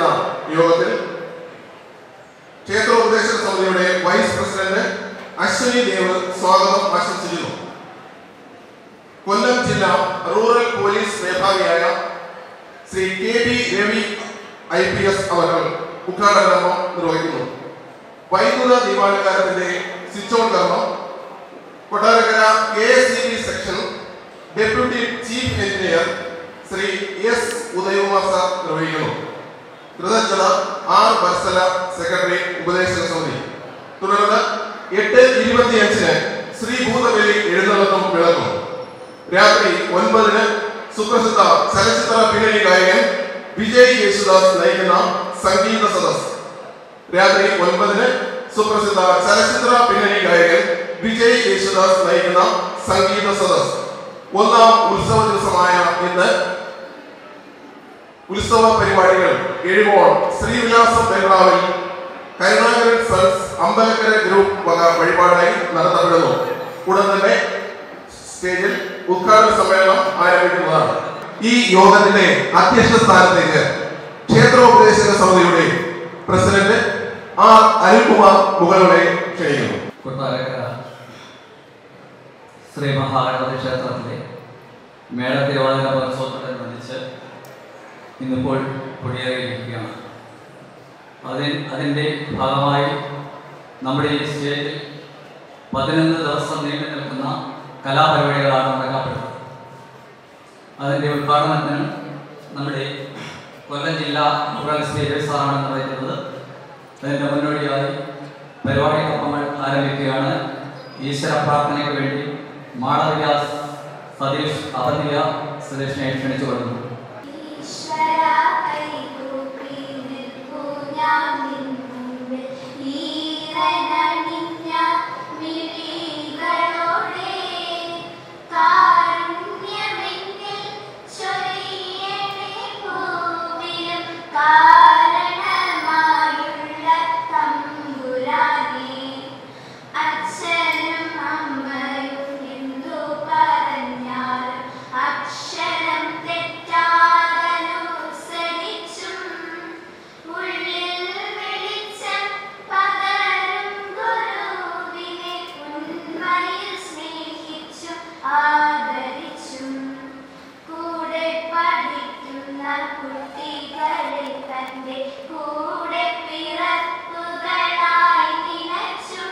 യോഗത്തിൽ ക്ഷേത്രോപദേശക സമിതിയുടെ vice president Ashwini Dev സ്വാഗതം ആശംസിക്കുന്നു കൊല്ലം ജില്ല റൂറൽ പോലീസ് മേധാവിയായ Shri K B Ravi I P S അവർ ഉദ്ഘാടന കർമ്മം നിർവഹിക്കുന്നു വൈദ്യുത ദീപാലങ്കാരത്തിന്റെ സ്വിച്ച് ഓൺ കർമ്മം Kottarakkara K S C B section deputy chief engineer Shri S Udayakumar sir നിർവഹിക്കുന്നു കൃതജ്ഞത ആർ വത്സല സെക്രട്ടറി ഉപദേശക സമിതി തുടർന്ന് എട്ട് ഇരുപത്തിയഞ്ചിന് ശ്രീ ഭൂതബലി എഴുന്നള്ളത്തും വിളക്കും രാത്രി ഒൻപതിന് സുപ്രസിദ്ധ ചലച്ചിത്ര പിന്നണി ഗായകൻ വിജയ് യേശുദാസ് നയിക്കുന്ന സംഗീത സദസ് രാത്രി ഒൻപതിന് സുപ്രസിദ്ധ ചലച്ചിത്ര പിന്നണി ഗായകൻ വിജയ് യേശുദാസ് നയിക്കുന്ന സംഗീത സദസ് ഒന്നാം ഉത്സവ ദിവസമായ ഇന്ന് ഉത്സവ പരിപാടികൾ എഴുമോൾ ശ്രീവിലാസം ബംഗ്ലാവിൽ കരുണാകരൻ സൺസ് അമ്പലക്കര ഗ്രൂപ്പ് വക വഴിപാടായി നടത്തപ്പെടുന്നു ഉടൻ തന്നെ സ്റ്റേജിൽ ഉദ്ഘാടന സമ്മേളനം ആരംഭിക്കുന്നതാണ് ഈ യോഗത്തിന്റെ അധ്യക്ഷ സ്ഥാനത്തേക്ക് ക്ഷേത്രോപദേശക സമിതിയുടെ പ്രസിഡന്റ് ആർ അനിൽകുമാർ മുകളുടെ ക്ഷണിക്കുന്നു കൊട്ടാരക്കര ശ്രീ മഹാഗണപതി ക്ഷേത്രത്തിലെ മേളത്തിരുവാതിര മഹോത്സവത്തോടനുബന്ധിച്ച് ഇന്നിപ്പോൾ കൊടിയേറിയിരിക്കുകയാണ് അതിൽ അതിൻ്റെ ഭാഗമായി നമ്മുടെ ഈ സ്റ്റേജിൽ പതിനൊന്ന് ദിവസം നീണ്ടു നിൽക്കുന്ന കലാപരിപാടികളാണ് നടക്കപ്പെടുന്നത് അതിൻ്റെ ഉദ്ഘാടനത്തിന് നമ്മുടെ കൊല്ലം ജില്ലാ റൂറൽ സ്റ്റേജ് സാറാണ് നിർവഹിക്കുന്നത് അതിൻ്റെ മുന്നോടിയായി പരിപാടികളൊപ്പം ആരംഭിക്കുകയാണ് ഈശ്വര പ്രാർത്ഥനയ്ക്ക് വേണ്ടി മാളവികാസ് സതീഷ് അവധിയ സുരേഷിനെ ക്ഷണിച്ചു കൊള്ളുന്നു ഈശ്വരാ കൈകൂപ്പി നിൽപ്പൂ ഞാൻ നിൻ മുമ്പിൽ. ഈറനണിഞ്ഞ മിഴികളോടെ കാരുണ്യമെന്നിൽ ചൊരിയണേ ഭൂമിയിലും കാരണമായുള്ള തമ്പുരാനേ. അച്ഛനും അമ്മയും എന്തു പറഞ്ഞാലും അക്ഷരം തെറ്റാതനുസരിച്ചും ഉള്ളിൽ വെളിച്ചം പകരും ഗുരുവിനെ ഉണ്മയിൽ സ്നേഹിച്ചും ആദരിച്ചും കൂടെ പഠിക്കുന്ന കുട്ടികളെ തന്റെ കൂടെ പിറപ്പുകളായി നിനച്ചും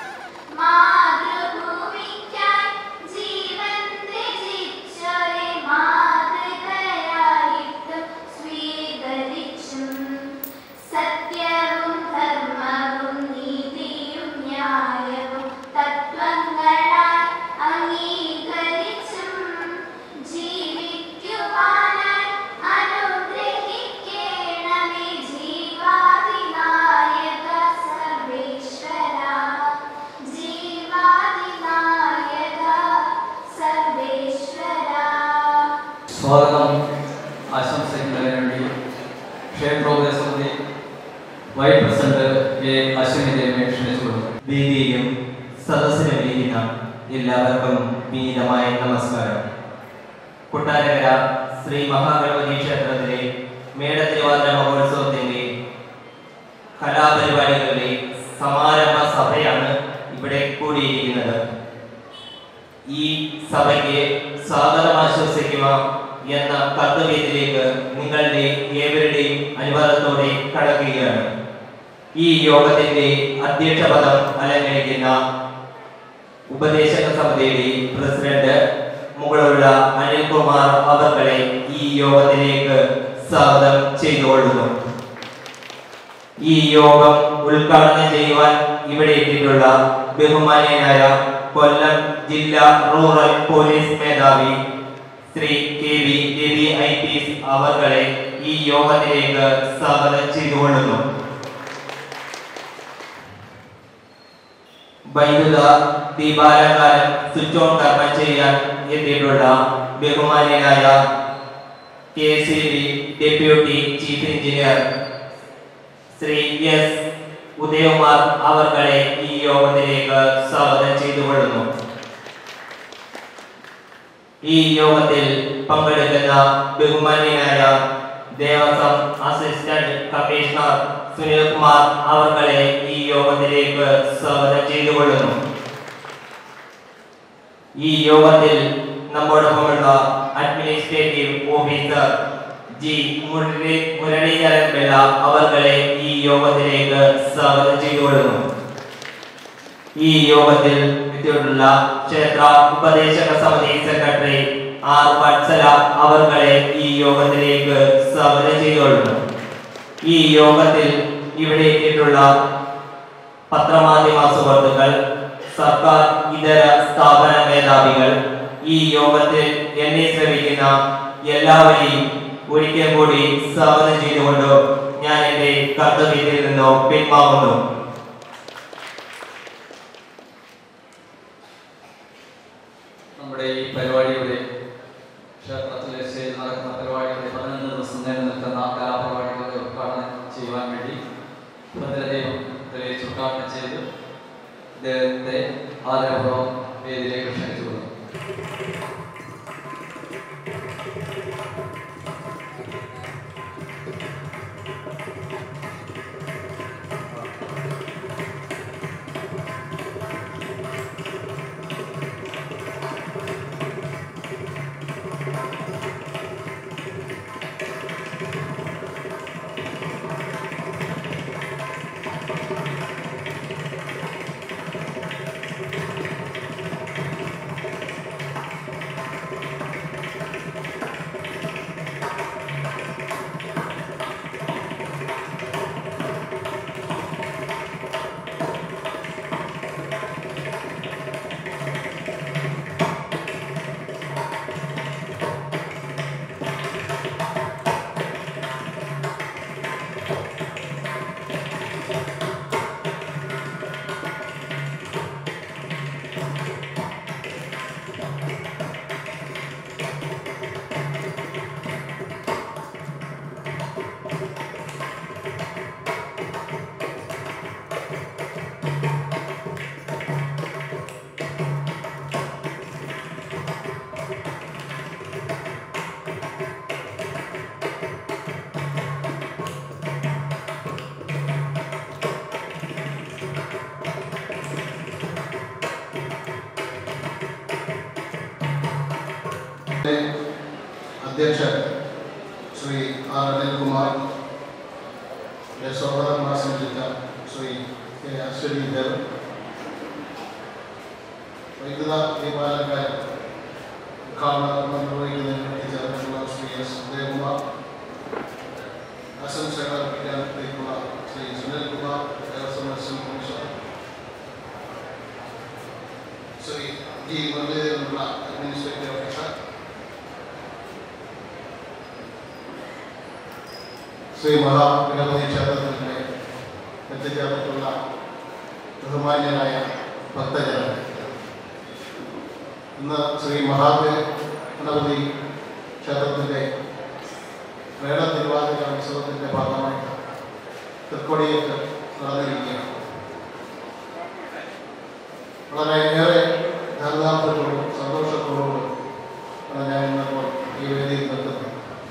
മാതൃഭൂമിക്കായി ജീവൻ ത്യജിച്ചൊരു മാതൃകയായിട്ടും സ്വീകരിച്ചും സത്യവും ധർമ്മവും നീതിയും ന്യായവും തത്വങ്ങളായി അംഗീകരിച്ചും ജീവിക്കുവാനായി അനുഗ്രഹിക്കണമേ ജീവാദിനായക സർവേശ്വര ജീവാദിനായക സർവേശ്വര സ്വാഗതം ആശംസിക്കുന്നതിന് വേണ്ടി ക്ഷേത്രോപദേശ സമിതി വൈസ് പ്രസിഡന്റ് എ അശ്വിനി ദേവിനെ ക്ഷണിച്ചു കൊള്ളുന്നു വേദിയിലും സദസ്സിലും ഇരിക്കുന്ന എല്ലാവർക്കും വിനീതമായ നമസ്കാരം കൊട്ടാരക്കര ശ്രീ മഹാഗണപതി ക്ഷേത്രത്തിലെ മേടത്തിരുവാതിര മഹോത്സവത്തിന്റെ കലാപരിപാടികളുടെ സമാരംഭ സഭയാണ് ഇവിടെ കൂടിയിരിക്കുന്നത് ഈ സഭയ്ക്ക് സ്വാഗതം ആശ്വസിക്കുക എന്ന കർത്തവ്യത്തിലേക്ക് നിങ്ങളുടെ ഏവരുടെയും അനുവാദത്തോടെ കടക്കുകയാണ് ഈ യോഗത്തിന്റെ അധ്യക്ഷ പദം അലങ്കരിക്കുന്ന ഉപദേശക സമിതിയുടെ പ്രസിഡന്റ് മുകളുള്ള അനിൽകുമാർ അവർകളെ ഈ യോഗത്തിലേക്ക് സ്വാഗതം ചെയ്തുകൊള്ളുന്നു ഈ യോഗം ഉദ്ഘാടനം ചെയ്യുവാൻ ഇവിടെ എത്തിയിട്ടുള്ള ബഹുമാന്യനായ കൊല്ലം ജില്ലാ റൂറൽ പോലീസ് മേധാവി Shri K V Ravi I P S അവർകളെ ഈ യോഗത്തിലേക്ക് സ്വാഗതം ചെയ്തുകൊള്ളുന്നു വൈദ്യുത ദീപാലങ്കാരം സ്വിച്ച് ഓൺ കർമ്മം ചെയ്യാൻ എത്തിയിട്ടുള്ള ബഹുമാന്യനായ K C B deputy chief engineer Shri S Udayakumar അവർകളെ ഈ യോഗത്തിലേക്ക് സ്വാഗതം ചെയ്തുകൊള്ളുന്നു ഈ യോഗത്തിൽ പങ്കെടുക്കുന്ന ബഹുമാന്യനായ ദേവസ്വം അസിസ്റ്റന്റ് സുനിൽകുമാർ അവർകളെ ഈ യോഗത്തിലേക്ക് സ്വാഗതം ചെയ്തുകൊള്ളുന്നു ഈ യോഗത്തിൽ നമ്മോടൊപ്പമുള്ള administrative officer G Murali Muraleedharan Pillai അവർകളെ ഈ യോഗത്തിലേക്ക് സ്വാഗതം ചെയ്തുകൊള്ളുന്നു ഈ യോഗത്തിൽ എത്തിയിട്ടുള്ള ക്ഷേത്ര ഉപദേശക സമിതി സെക്രട്ടറി ആർ വത്സല അവർകളെ ഈ യോഗത്തിലേക്ക് സ്വാഗതം ചെയ്തുകൊള്ളുന്നു ഈ യോഗത്തിൽ ഇവിടെ എത്തിയിട്ടുള്ള പത്രമാധ്യമ സുഹൃത്തുക്കൾ സർക്കാർ ഇതര സ്ഥാപന മേധാവികൾ ഈ യോഗത്തിൽ എന്നെ ശ്രമിക്കുന്ന എല്ലാവരെയും ഒരിക്കൽ കൂടി സ്വാഗതം ചെയ്തുകൊണ്ട് ഞാൻ എന്റെ കർത്തവ്യത്തിൽ നിന്നും പിന്മാറുന്നു നമ്മുടെ ഈ പരിപാടിയുടെ ക്ഷേത്രത്തിലെ സ്റ്റേജിൽ നടക്കുന്ന പരിപാടിയുടെ പതിനൊന്ന് ദിവസം നീണ്ടു നിൽക്കുന്ന കലാപരിപാടികളുടെ ഉദ്ഘാടനം ചെയ്യുവാൻ വേണ്ടി ഭദ്രദൈവം തെളിയിച്ച് ഉദ്ഘാടനം ചെയ്ത് ഇദ്ദേഹത്തെ ആദരപൂർവ്വം വേദിയിലേക്ക് ക്ഷണിച്ചു കൊടുക്കുന്നു അധ്യക്ഷൻ ശ്രീ ആർ അനിൽകുമാർ സഹോദരന്മാർ സംബന്ധിച്ച ശ്രീ കെ അശ്വതി ദേവ് വൈദ്യുത ദീപാലങ്കാരം ഉദ്ഘാടനം നിർവഹിക്കുന്നതിന് വേണ്ടി ചേർന്നിട്ടുള്ള ശ്രീ എസ് ഉദയകുമാർ ആശംസകൾ അർപ്പിക്കാൻ എത്തിയിട്ടുള്ള Shri Sunilkumar Devaswom assistant commissioner Shri G മുരളീധരനുള്ള അഡ്മിനിസ്ട്രേറ്റീവ് ഓഫീസർ ശ്രീ മഹാഗണപതി ക്ഷേത്രത്തിൻ്റെ എത്തിച്ചേർന്നിട്ടുള്ള ബഹുമാന്യനായ ഭക്തജനം ഇന്ന് ശ്രീ മഹാഗണപതി ക്ഷേത്രത്തിൻ്റെ മേള തിരുവാതിര ഉത്സവത്തിൻ്റെ ഭാഗമായി തൃക്കൊടിയേറ്റ് നടന്നിരിക്കുകയാണ് വളരെ ഏറെ ധാരണാർത്ഥത്തോടും സന്തോഷത്തോടും ആണ് ഞാൻ ഇന്നിപ്പോൾ ഈ വേദിയിൽ നിൽക്കുന്നത്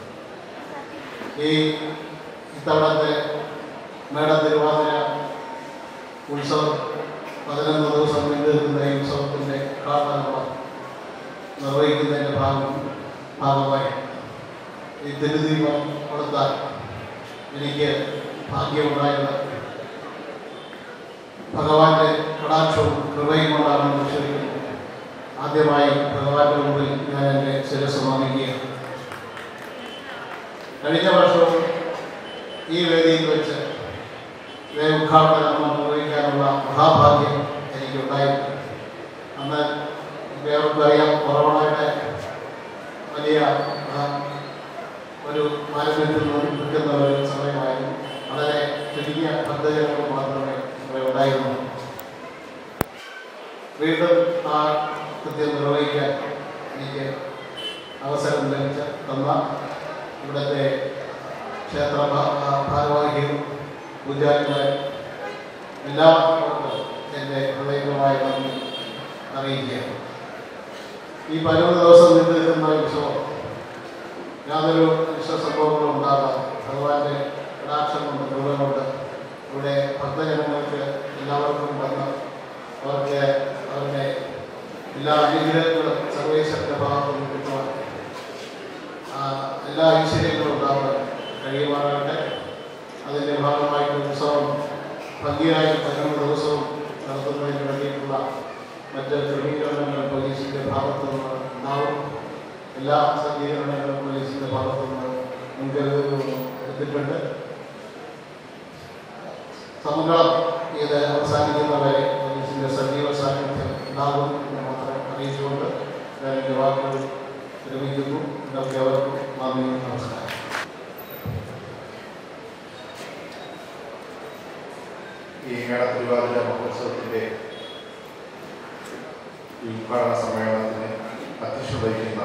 ഈ ഇത്തവണത്തെ മേട തിരുവാതിര ഉത്സവം പതിനൊന്ന് ദിവസം നീണ്ടു നിൽക്കുന്ന ഈ ഉത്സവത്തിൻ്റെ കാരണങ്ങൾ നിർവഹിക്കുന്നതിൻ്റെ ഭാഗം ഭാഗമായി ഈ തിരുദീപം കൊടുത്താൽ എനിക്ക് ഭാഗ്യമുണ്ടായത് ഭഗവാന്റെ കടാക്ഷവും കൃപയും കൊണ്ടാണ് വിശ്വസിക്കുന്നത് ആദ്യമായി ഭഗവാന്റെ മുമ്പിൽ ഞാൻ എൻ്റെ ശിരസ് നമിക്കുകയാണ് കഴിഞ്ഞ വർഷവും ഈ വേദിയിൽ വെച്ച് ഇതേ ഉദ്ഘാടന കർമ്മം നിർവഹിക്കാനുള്ള മഹാഭാഗ്യം എനിക്കുണ്ടായിരുന്നു അന്ന് ഏവർക്കും അറിയാം കൊറോണയുടെ വലിയ ആ, ഒരു മാലിന്യത്തിൽ നിൽക്കുന്ന ഒരു സമയമായിരുന്നു വളരെ ചുരുങ്ങിയ ഭക്തജനങ്ങൾ മാത്രമേ ഇവിടെ ഉണ്ടായിരുന്നു വീണ്ടും ആ കൃത്യം നിർവഹിക്കാൻ എനിക്ക് അവസരം ലഭിച്ച തന്ന ഇവിടുത്തെ ക്ഷേത്ര ഭാ- ആ, ഭാരവാഹികളും പൂജാരിമാരും എല്ലാവർക്കും എൻ്റെ ഹൃദയപരമായ നന്ദി അറിയിക്കുകയാണ് ഈ പതിനൊന്ന് ദിവസം നീണ്ടു നിൽക്കുന്ന ഉത്സവം യാതൊരു വിശ്വസംഭവങ്ങളും ഉണ്ടാകാം ഭഗവാന്റെ കടാക്ഷം കൊണ്ട് കൃപ കൊണ്ട് അവർക്ക് അവരുടെ എല്ലാ അനുഗ്രഹങ്ങളും സർവേശ്വരൻ്റെ ഭാഗത്ത് നിന്ന് കിട്ടുവാൻ ആ, എല്ലാ ഐശ്വര്യങ്ങളും ഉണ്ടാവാൻ കഴിയുമാറാകട്ടെ അതിൻ്റെ ഭാഗമായിട്ട് ഉത്സവം ഭംഗിയായി പതിനൊന്ന് ദിവസവും നടത്തുന്നതിന് വേണ്ടിയിട്ടുള്ള മറ്റ് ക്രമീകരണങ്ങൾ പോലീസിൻ്റെ ഭാഗത്തു നിന്ന് ഉണ്ടാവും എല്ലാ സജ്ജീകരണങ്ങളും പോലീസിൻ്റെ ഭാഗത്തു നിന്ന് മുൻകരുതലുകളും എടുത്തിട്ടുണ്ട് സമൂഹം ഇത് അവസാനിക്കുന്നവരെ പോലീസിൻ്റെ സജീവ സാന്നിധ്യം ഉണ്ടാകും എന്ന് മാത്രം അറിയിച്ചുകൊണ്ട് ഞാൻ എൻ്റെ വാക്കുകൾ വിരമിക്കുന്നു നിങ്ങൾക്ക് ഏവർക്കും നന്ദി നമസ്കാരം ഈ മേടത്തിരുവാതിര മഹോത്സവത്തിൻ്റെ ഈ ഉദ്ഘാടന സമ്മേളനത്തിന് അധ്യക്ഷത വഹിക്കുന്ന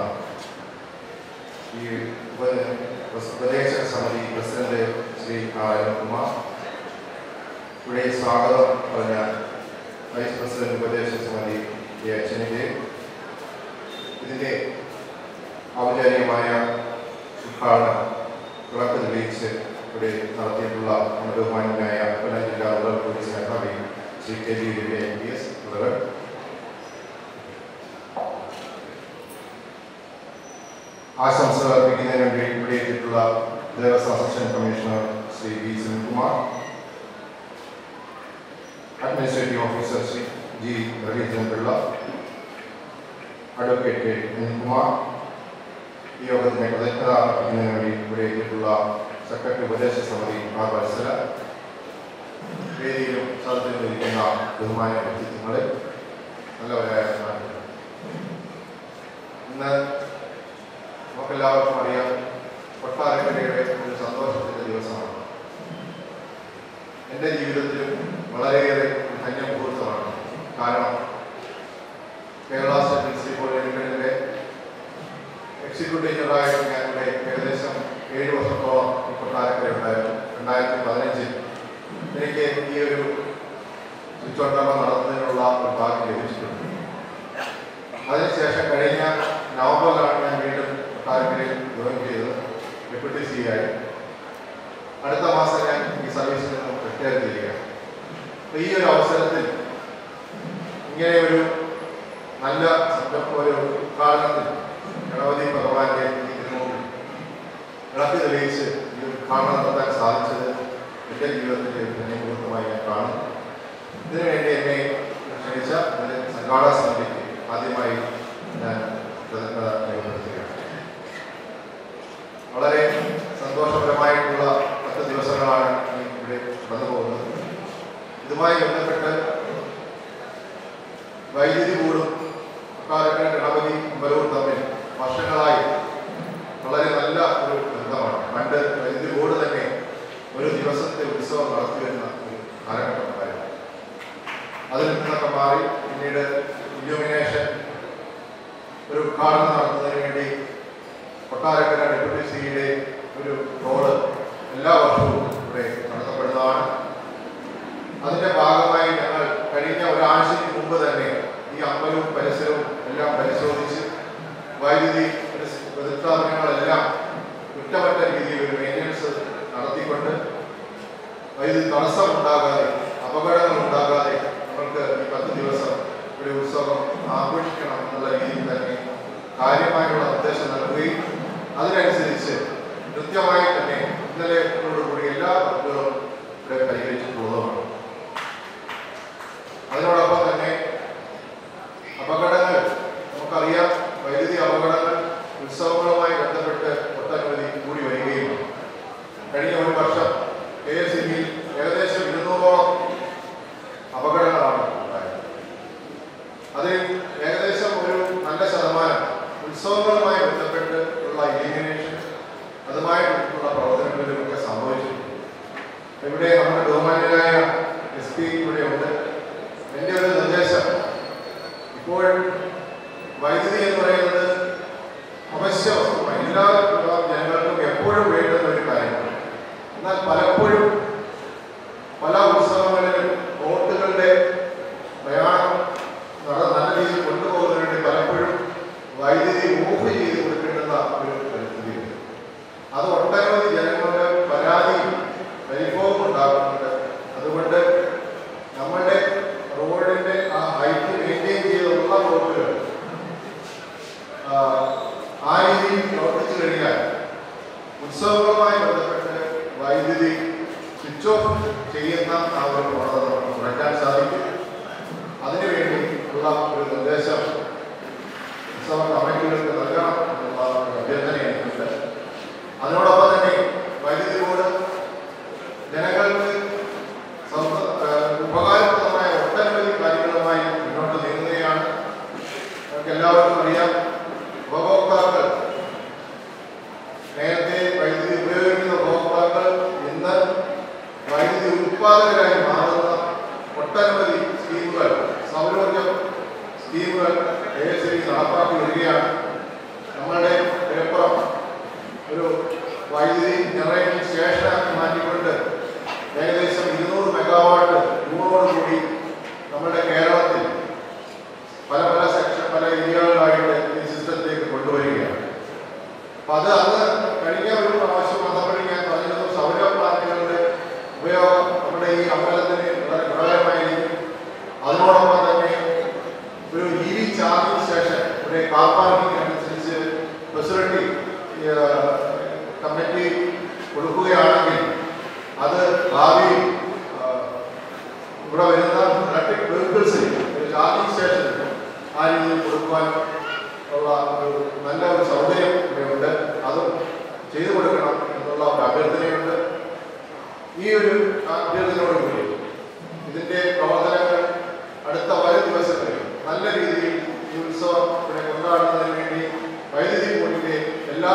ഈ ഉപ- ഉപദേശക സമിതി പ്രസിഡന്റ് ശ്രീ ആർ അരുൺകുമാർ ഇവിടെ സ്വാഗതം പറഞ്ഞ വൈസ് പ്രസിഡന്റ് ഉപദേശക സമിതി എ അച്ഛനിൻ്റെ ഇതിൻ്റെ ഔപചാരികമായ ഉദ്ഘാടനം വിളക്ക് തെളിയിച്ച് ഇവിടെ നടത്തിയിട്ടുള്ള നമ്മുടെ ബഹുമാന്യനായ കൊല്ലം ജില്ലാ റൂറൽ പോലീസ് മേധാവി Shri K G Ravi M P S അവർ ആശംസകൾ അർപ്പിക്കുന്നതിന് വേണ്ടി ഇവിടെ എത്തിയിട്ടുള്ള Devaswom assistant commissioner Shri V Sunilkumar administrative officer Shri G Raveendran Pillai advocate K Anilkumar ഈ യോഗത്തിന്റെ പ്രതിജ്ഞത അർപ്പിക്കുന്നതിന് വേണ്ടി ഇവിടെ എത്തിയിട്ടുള്ള സെക്രട്ടറി ഉപദേശ സമിതി ആർ വത്സല വേദിയിലും സ്ഥലത്തിലും ഇരിക്കുന്ന ബഹുമാന വ്യക്തിത്വങ്ങളെ നല്ലവരായ നാട്ടുകാർ. ഇന്ന് നമുക്കെല്ലാവർക്കും അറിയാം കൊട്ടാരക്കരയുടെ ഒരു സന്തോഷത്തിന്റെ ദിവസമാണ് എൻ്റെ ജീവിതത്തിലും വളരെയേറെ ഒരു ധന്യമുഹൂർത്തമാണ് കാരണം കേരള സ്റ്റേറ്റ് മുനിസിപ്പൽ പോളിടെക്നിക്കിലെ എക്സിക്യൂട്ടീവ് എഞ്ചിനീയറായിട്ട് ഞാൻ ഇവിടെ ഏകദേശം ഏഴ് വർഷത്തോളം ഈ കൊട്ടാരക്കര ഉണ്ടായിരുന്നു രണ്ടായിരത്തി പതിനഞ്ചിൽ എനിക്ക് ഈ ഒരു ചുറ്റുവട്ടമ നടത്തുന്നതിനുള്ള ഒരു ഭാഗ്യം ലഭിച്ചിട്ടുണ്ട് അതിനുശേഷം കഴിഞ്ഞ നവംബറിലാണ് ഞാൻ വീണ്ടും കൊട്ടാരക്കരയിൽ ജോയിൻ ചെയ്തത് ഡെപ്യൂട്ടി സി ആയി അടുത്ത മാസം ഞാൻ ഈ സർവീസിൽ നിന്നും റിട്ടയർ ചെയ്യുകയാണ് അപ്പൊ ഈ ഒരു അവസരത്തിൽ ഇങ്ങനെ ഒരു നല്ല സംരംഭം ഒരു ഉദ്ഘാടനത്തിൽ ഗണപതി ഭഗവാന്റെ ഈ തിരുമുമ്പിൽ വിളക്ക് തെളിയിച്ച് ഈ ഉദ്ഘാടനം നടത്താൻ സാധിച്ചത് എൻ്റെ ജീവിതത്തിലെ ഒരു ധന്യമുഹൂർത്തമായി ഞാൻ കാണുന്നു ഇതിനുവേണ്ടി എന്നെ ക്ഷണിച്ച എൻ്റെ സംഘാടക സമിതിക്ക് ആദ്യമായി ഞാൻ കൃതജ്ഞത രേഖപ്പെടുത്തുകയാണ് വളരെ സന്തോഷപരമായിട്ടുള്ള പത്ത് ദിവസങ്ങളാണ് ഇനി ഇവിടെ കടന്നു പോകുന്നത് ഇതുമായി ബന്ധപ്പെട്ട് വൈദ്യുതി ബോർഡും കൊട്ടാരക്കര ഗണപതി അമ്പലവും തമ്മിൽ വർഷങ്ങളായി വളരെ നല്ല ഒരു ബന്ധമാണ് പണ്ട് വൈദ്യുതി ബോർഡ് തന്നെ ഒരു ദിവസത്തെ ഉത്സവം നടത്തി വരുന്ന ഒരു കാലഘട്ടമുണ്ടായിരുന്നു അതിൽ നിന്നൊക്കെ മാറി പിന്നീട് ഇല്യൂമിനേഷൻ ഒരു ഉദ്ഘാടനം നടത്തുന്നതിന് വേണ്ടി കൊട്ടാരക്കര ഡെപ്യൂട്ടി സിയുടെ ഒരു റോള് എല്ലാ വർഷവും ഇവിടെ നടത്തപ്പെടുന്നതാണ് അതിന്റെ ഭാഗമായി ഞങ്ങൾ കഴിഞ്ഞ ഒരാഴ്ചയ്ക്ക് മുമ്പ് തന്നെ ഈ അമ്പലവും പരിസരവും എല്ലാം പരിശോധിച്ച് വൈദ്യുതി പ്രതിസ്ഥാപനങ്ങളെല്ലാം കുറ്റമറ്റ രീതിയിൽ ഒരു മെയിൻ്റനൻസ് നടത്തിക്കൊണ്ട് വൈദ്യുതി തടസ്സം ഉണ്ടാകാതെ അപകടങ്ങൾ ഉണ്ടാകാതെ നമുക്ക് ഈ പത്ത് ദിവസം ഒരു ഉത്സവം ആഘോഷിക്കണം എന്നുള്ള രീതിയിൽ തന്നെ കാര്യമായുള്ള നിർദ്ദേശം നൽകുകയും അതിനനുസരിച്ച് കൃത്യമായി തന്നെ ഇന്നലെയോടുകൂടി എല്ലാ വർക്കുകളും ഇവിടെ പരിഹരിച്ചിട്ടുള്ളതുമാണ് അതിനോടൊപ്പം തന്നെ അപകടങ്ങൾ നമുക്കറിയാം വൈദ്യുതി അപകടങ്ങൾ ഉത്സവങ്ങളുമായി ബന്ധപ്പെട്ട് ഒട്ടനവധി കൂടി വരികയും കഴിഞ്ഞ ഒരു വർഷം കെ എസ് ഇ ബിയിൽ ഏകദേശം ഇരുന്നൂറോളം അപകടങ്ങളാണ് ഉണ്ടായത് അതിൽ ഏകദേശം ഒരു നല്ല ശതമാനം ഉത്സവങ്ങളുമായി ബന്ധപ്പെട്ട് ഉള്ള ഇലിമിനേഷൻ അതുമായിട്ടുള്ള പ്രവർത്തനങ്ങളിലൊക്കെ സംഭവിച്ചു ഇവിടെ നമ്മുടെ ബഹുമാന്യനായ എസ് പി ഇവിടെ ഉണ്ട് എൻ്റെ ഒരു നിർദ്ദേശം ഇപ്പോൾ വൈദ്യുതി എന്ന് പറയുന്നത് അവശ്യ വസ്തുവാണ് എല്ലാ വിഭാഗം ജനങ്ങൾക്കും എപ്പോഴും വേണ്ടുന്ന ഒരു കാര്യമാണ് എന്നാൽ പലപ്പോഴും പല ഉത്സവങ്ങളിലും ബോട്ടുകളുടെ പ്രയാണം നട- നല്ല രീതിയിൽ കൊണ്ടുപോകുന്നതിന് വേണ്ടി പലപ്പോഴും വൈദ്യുതി ഓഫ് ചെയ്ത് കൊടുക്കേണ്ടുന്ന ഒരു പരിസ്ഥിതിയുണ്ട് അത് ഒട്ടനവധി ജനങ്ങളുടെ പരാതിയും പരിഭവവും ഉണ്ടാകുന്നുണ്ട് അതുകൊണ്ട് നമ്മളുടെ റോഡിന്റെ ആ സ്വിച്ച് ഓഫ് ചെയ്യുന്ന ആ ഒരു പ്രവണത നമുക്ക് കുറയ്ക്കാൻ സാധിക്കും അതിനുവേണ്ടി ഉള്ള ഒരു നിർദ്ദേശം ഉത്സവ കമ്മിറ്റികൾക്ക് നൽകണം എന്നുള്ള ഒരു അഭ്യർത്ഥന എനിക്കുണ്ട് അതിനോടൊപ്പം തന്നെ വൈദ്യുതി ബോർഡ് ജനങ്ങൾക്ക് സ്വന്തം ഏഹ്, ഉപകാരപ്രദമായ ഒട്ടനവധി കാര്യങ്ങളുമായി മുന്നോട്ട് നീങ്ങുകയാണ് നമുക്ക് എല്ലാവർക്കും അറിയാം ഉപഭോക്താക്കൾ നേരത്തെ വൈദ്യുതി ഉപയോഗിക്കുന്ന ഉപഭോക്താക്കൾ ഇന്ന് വൈദ്യുതി ഉത്പാദകരായി മാറുന്ന ഒട്ടനവധി സ്കീമുകൾ സൗരോർജ സ്കീമുകൾ കെ എസ് ഇ നടപ്പാക്കി വരികയാണ് നമ്മളുടെ മലപ്പുറം ഒരു വൈദ്യുതി ജനറേഷൻ സ്റ്റേഷനാക്കി മാറ്റിക്കൊണ്ട് ഏകദേശം ഇരുന്നൂറ് മെഗാവാട്ട് കൂടി നമ്മുടെ കേരളത്തിൽ പല പല സെക്ഷൻ പല ഏരിയകളിലായിട്ട് ഈ സിസ്റ്റത്തിലേക്ക് കൊണ്ടുവരികയാണ് അപ്പൊ അത് അന്ന് കഴിഞ്ഞ ഒരു പ്രാവശ്യം വന്നപ്പോഴും ഞാൻ പറഞ്ഞിരുന്നു സൗര പ്ലാന്റുകളുടെ ഉപയോഗം നമ്മുടെ ഈ അമ്പലത്തിന് വളരെ ഗുണകരമായിരിക്കും അതിനോടൊപ്പം തന്നെ ഒരു ഇ വി ചാർജിംഗ് സ്റ്റേഷൻ ഇവിടെ കാർ പാർക്കിംഗ് അനുസരിച്ച് ഫെസിലിറ്റി കമ്മിറ്റി കൊടുക്കുകയാണെങ്കിൽ അത് ഭാവിയിൽ ആ, ഇവിടെ വരുന്ന ഇലക്ട്രിക് വെഹിക്കിൾസിൽ ഒരു ചാർജിംഗ് സ്റ്റേഷൻ ആ രീതിയിൽ കൊടുക്കുവാൻ ഉള്ള ഒരു നല്ല ഒരു സൗകര്യം ഇവിടെയുണ്ട് അതും ചെയ്തു കൊടുക്കണം എന്നുള്ള ഒരു അഭ്യർത്ഥനയുണ്ട് ഈ ഒരു അഭ്യർത്ഥനയോടുകൂടി ഇതിന്റെ പ്രവർത്തനങ്ങൾ അടുത്ത വരും ദിവസങ്ങളിൽ നല്ല രീതിയിൽ ഈ ഉത്സവം ഇവിടെ കൊണ്ടാടുന്നതിന് വേണ്ടി വൈദ്യുതി ബോർഡിന്റെ എല്ലാ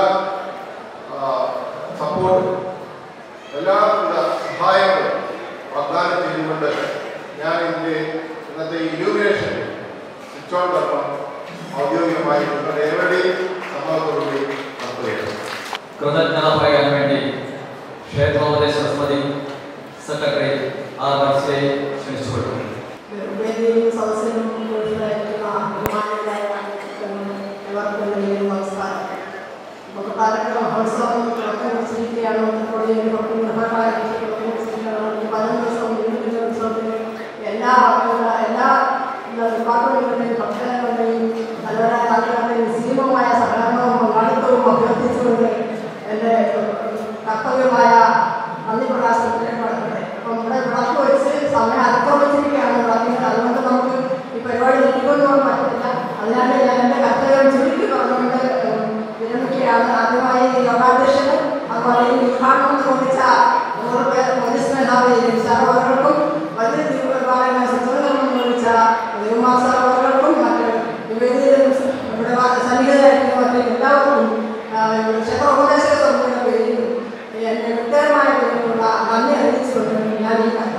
സപ്പോർട്ടും എല്ലാവിധ സഹായങ്ങളും വാഗ്ദാനം ചെയ്തുകൊണ്ട് ഞാൻ ഇതിന്റെ ഇന്നത്തെ ഇലൂമിനേഷൻ സ്വിച്ച് ഓൺ കർമ്മം ഔദ്യോഗികമായി നിങ്ങളുടെ ഏവരുടെയും സമ്മതത്തോടുകൂടി നടത്തുകയാണ് കൃതജ്ഞത പറയാൻ വേണ്ടി ക്ഷേത്രോപദേശ സമിതി സെക്രട്ടറി ആർ വർഷയെ ക്ഷണിച്ചുകൊള്ളുന്നു വേദിയിലും സദസ്സിലും കൂടുതലായിട്ടുള്ള ബഹുമാനങ്ങളായ എല്ലാവർക്കും എൻ്റെ നമസ്കാരം നമുക്ക് പലപ്പോഴും മഹോത്സവം തുടക്കം കുറിച്ചിരിക്കുകയാണ് ഇപ്പോൾ ഈ കുറച്ച് നിർഭരമായിട്ട് തുടക്കം കുറിച്ചിരിക്കുകയാണ് പതിനൊന്ന് ദിവസം ഇരുപത്തിരണ്ട് ഉത്സവത്തിന് എല്ലാ ആളുകളുടെ എല്ലാ ഡിപ്പാർട്ട്മെന്റുകളുടെയും ഭക്തരുടെയും നല്ലവരായ ആളുകളുടെയും സീമമായ സഹകരണവും പങ്കാളിത്തവും അഭ്യർത്ഥിച്ചുകൊണ്ട് എൻ്റെ കർത്തവ്യമായ നന്ദി പ്രകാശനത്തിലേക്ക് കടക്കട്ടെ അപ്പം ഇവിടെ വിളക്ക് വെച്ച് സമയം അതിക്രമിച്ചിരിക്കുകയാണ് വിളക്കിന് അതുകൊണ്ട് നമുക്ക് ഈ പരിപാടി നീട്ടിക്കൊണ്ട് പോകാൻ പറ്റത്തില്ല അതിനാൽ ഞാൻ എൻ്റെ കർത്തവ്യം ചുരുക്കി പറഞ്ഞുകൊണ്ട് ഉം, വിരമിക്കുകയാണ് ആദ്യമായി ഈ യോഗാധ്യക്ഷന് അതുപോലെ ഈ ഉദ്ഘാടനം നിർവഹിച്ച നൂറ് പേർ പോലീസ് മേധാവി സാർ അവർക്കും വലിയ ദീപപാലന സജ്ജീകരണം നിർവഹിച്ച ദേവമാർ സാർ അവർക്കും മറ്റ് നിവേദിതരും ഇവിടെ സന്നിഹിതരായിട്ടുള്ള മറ്റ് എല്ലാവർക്കും ക്ഷേത്ര ഉപദേശക സമിതിയുടെ പേരിൽ എന്റെ വ്യക്തിപരമായ പേരിലുള്ള നന്ദി അറിയിച്ചുകൊണ്ട് ഞാൻ ഈ